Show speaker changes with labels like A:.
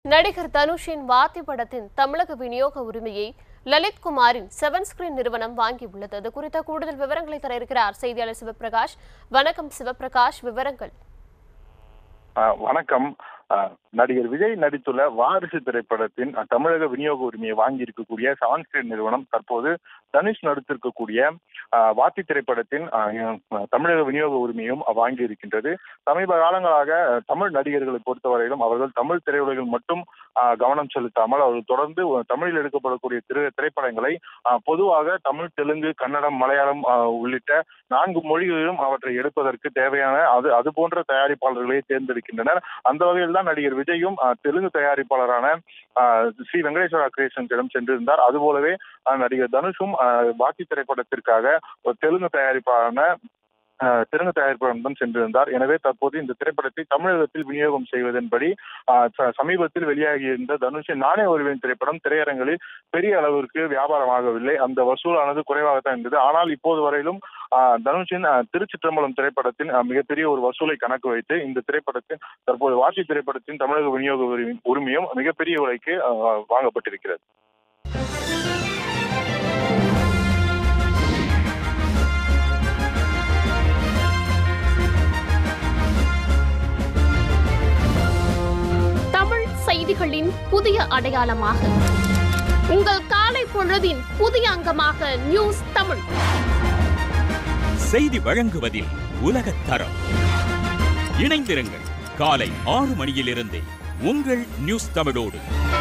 A: நடிகர் தனுஷின் வாத்தி படத்தின் தமிழக விநியோக உரிமையை லலித் குமாரின் செவன் ஸ்கிரீன் நிறுவனம் வாங்கியுள்ளது அது குறித்த கூடுதல் விவரங்களை தர இருக்கிறார் செய்தியாளர் சிவபிரகாஷ் வணக்கம் சிவபிரகாஷ் விவரங்கள்
B: ஆஹ் வணக்கம் ஆஹ் நடிகர் விஜய் நடித்துள்ள வாரிசு திரைப்படத்தின் அஹ், தமிழக விநியோக உரிமையை வாங்கி இருக்கக்கூடிய செவன் ஸ்கிரீன் நிறுவனம் தற்போது தனுஷ் நடித்திருக்கக்கூடிய ஆஹ், வாத்தி திரைப்படத்தின் ஆஹ், தமிழக விநியோக உரிமையும் வாங்கி இருக்கின்றது சமீப காலங்களாக அஹ், தமிழ் நடிகர்களை பொறுத்தவரையிலும் அவர்கள் தமிழ் திரையுலகில் மட்டும் ஆஹ், கவனம் செலுத்தாமல் அவர்கள் தொடர்ந்து ஒரு தமிழில் எடுக்கப்படக்கூடிய திரை திரைப்படங்களை ஆஹ், பொதுவாக தமிழ் தெலுங்கு கன்னடம் மலையாளம் ஆஹ், உள்ளிட்ட நான்கு மொழிகளிலும் அவற்றை எடுப்பதற்கு தேவையான அது அது போன்ற தயாரிப்பாளர்களை தேர்ந்தெடுக்கின்றனர் அந்த வகையில் தான் நடிகர் விஜயும் அஹ், தெலுங்கு தயாரிப்பாளரான அஹ், ஸ்ரீ வெங்கடேஸ்வரா கிரியேஷன்ஸிடம் சென்றிருந்தார் அதுபோலவே அஹ், நடிகர் தனுஷும் அஹ், பாக்கி திரைப்படத்திற்காக ஒரு தெலுங்கு தயாரிப்பாளரான அஹ், தெலுங்கு தயாரிப்பாளரிடம் சென்றிருந்தார் எனவே தற்போது இந்த திரைப்படத்தை தமிழகத்தில் விநியோகம் செய்வதன்படி அஹ், ச- சமீபத்தில் வெளியாகியிருந்த தனுஷின் நானே ஒருவன் திரைப்படம் திரையரங்களில் பெரிய அளவிற்கு வியாபாரமாகவில்லை அந்த வசூலானது குறைவாகத்தான் இருந்தது ஆனால் இப்போது வரையிலும் ஆஹ் தனுஷின் ஆஹ் திருச்சிற்றம்பலம் திரைப்படத்தின் ஆஹ் மிகப்பெரிய ஒரு வசூலை கணக்கு வைத்து இந்த திரைப்படத்தின் தற்போது வாசி திரைப்படத்தின் தமிழக விநியோக உரிமை- உரிமையும் மிகப்பெரிய விலைக்கு ஆஹ் வாங்கப்பட்டிருக்கிறது
C: தமிழ் செய்திகளின் புதிய அடையாளமாக உங்கள் காலை பொழுதின் புதிய அங்கமாக நியூஸ் தமிழ்
D: செய்தி வழங்குவதில் உலகத் தரம் இணைந்திருங்கள் காலை ஆறு மணியிலிருந்தே உங்கள் நியூஸ் தமிழோடு